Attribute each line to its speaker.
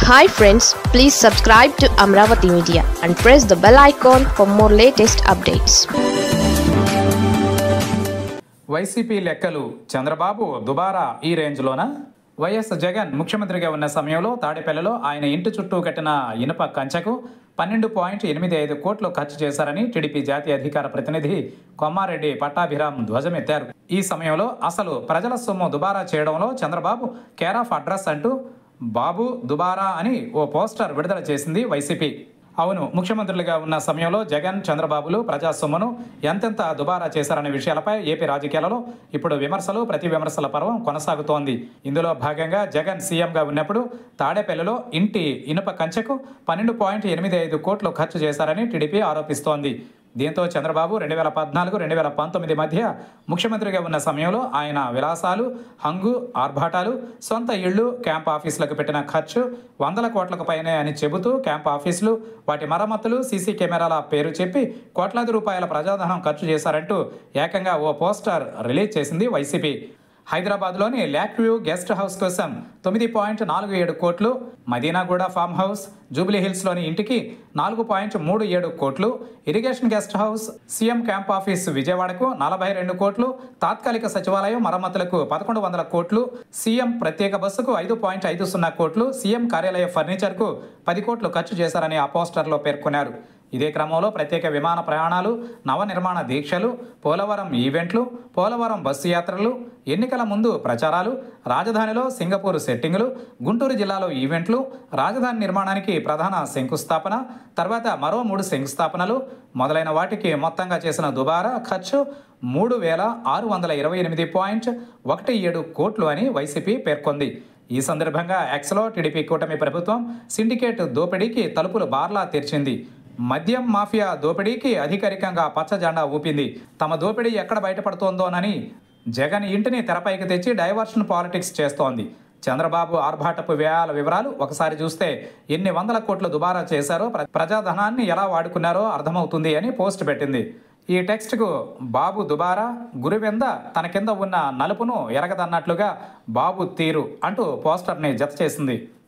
Speaker 1: hi friends please subscribe to Amaravati media and press the bell icon for more latest updates
Speaker 2: YCP లెక్కలు చంద్రబాబు దుబారా ఈ రేంజ్లోనా YS Jagan ముఖ్యమంత్రిగా ఉన్న సమయంలో తాడేపల్లిలో ఆయన ఇంటి చుట్టూ కట్టిన ఇనుప కంచెకు పన్నెండు పాయింట్ ఎనిమిది ఐదు కోట్లు ఖర్చు చేశారని టీడీపీ జాతీయ అధికార ప్రతినిధి కొమ్మారెడ్డి పట్టాభిరామ్ ధ్వజమెత్తారు ఈ సమయంలో అసలు ప్రజల సొమ్ము దుబారా చేయడంలో చంద్రబాబు కేర్ ఆఫ్ అడ్రస్ అంటూ బాబు దుబారా అని ఓ పోస్టర్ విడుదల చేసింది వైసీపీ అవును ముఖ్యమంత్రులుగా ఉన్న సమయంలో జగన్ చంద్రబాబులు ప్రజా సొమ్మును ఎంతెంత దుబారా చేశారనే విషయాలపై ఏపీ రాజకీయాలలో ఇప్పుడు విమర్శలు ప్రతి విమర్శల పర్వం కొనసాగుతోంది ఇందులో భాగంగా జగన్ సీఎంగా ఉన్నప్పుడు తాడేపల్లిలో ఇంటి ఇనుప కంచెకు పన్నెండు పాయింట్ ఎనిమిది ఐదు కోట్లు ఖర్చు చేశారని టీడీపీ ఆరోపిస్తోంది దీంతో చంద్రబాబు రెండు వేల పద్నాలుగు రెండు వేల పంతొమ్మిది మధ్య ముఖ్యమంత్రిగా ఉన్న సమయంలో ఆయన విలాసాలు హంగు ఆర్భాటాలు సొంత ఇళ్లు క్యాంప్ ఆఫీసులకు పెట్టిన ఖర్చు వందల కోట్లకు పైనే అని చెబుతూ క్యాంప్ ఆఫీసులు వాటి మరమ్మతులు సీసీ కెమెరాల పేరు చెప్పి కోట్లాది రూపాయల ప్రజాధనం ఖర్చు చేశారంటూ ఏకంగా ఓ పోస్టర్ రిలీజ్ చేసింది వైసీపీ హైదరాబాద్లోని ల్యాక్ వ్యూ గెస్ట్ హౌస్ కోసం తొమ్మిది పాయింట్ నాలుగు ఏడు కోట్లు మదీనాగూడ ఫామ్ హౌస్ జూబ్లీ హిల్స్లోని ఇంటికి నాలుగు పాయింట్ మూడు ఏడు కోట్లు irrigation guest house CM camp office విజయవాడకు నలభై రెండు కోట్లు తాత్కాలిక సచివాలయం మరమ్మతులకు పదకొండు వందల కోట్లు సీఎం ప్రత్యేక బస్సుకు ఐదు పాయింట్ ఐదు సున్నా కోట్లు సీఎం కార్యాలయ ఫర్నిచర్కు పది కోట్లు ఖర్చు చేశారని ఆ పోస్టర్లో పేర్కొన్నారు ఇదే క్రమంలో ప్రత్యేక విమాన ప్రయాణాలు నవనిర్మాణ దీక్షలు పోలవరం ఈవెంట్లు పోలవరం బస్సు యాత్రలు ఎన్నికల ముందు ప్రచారాలు రాజధానిలో సింగపూర్ సెట్టింగులు గుంటూరు జిల్లాలో ఈవెంట్లు రాజధాని నిర్మాణానికి ప్రధాన శంకుస్థాపన తర్వాత మరో మూడు శంకుస్థాపనలు మొదలైన వాటికి మొత్తంగా చేసిన దుబారా ఖర్చు మూడు వేల ఆరు వందల ఇరవై ఎనిమిది పాయింట్ ఒకటి ఏడు కోట్లు అని వైసీపీ పేర్కొంది ఈ సందర్భంగా ఎక్స్లో టీడీపీ కూటమి ప్రభుత్వం సిండికేట్ దోపిడీకి తలుపులు బార్లా తెరిచింది మద్యం మాఫియా దోపిడీకి అధికారికంగా పచ్చ జెండా ఊపింది తమ దోపిడీ ఎక్కడ బయటపడుతోందోనని జగన్ ఇంటిని తెరపైకి తెచ్చి డైవర్షన్ పాలిటిక్స్ చేస్తోంది చంద్రబాబు ఆర్భాటపు వ్యయాల వివరాలు ఒకసారి చూస్తే ఎన్ని వందల కోట్లు దుబారా చేశారో ప్ర- ప్రజాధనాన్ని ఎలా వాడుకున్నారో అర్థమవుతుంది అని పోస్ట్ పెట్టింది ఈ టెక్స్ట్కు బాబు దుబారా గురువెంద తన కింద ఉన్న నలుపును ఎరగదన్నట్లుగా బాబు తీరు అంటూ పోస్టర్ని జత చేసింది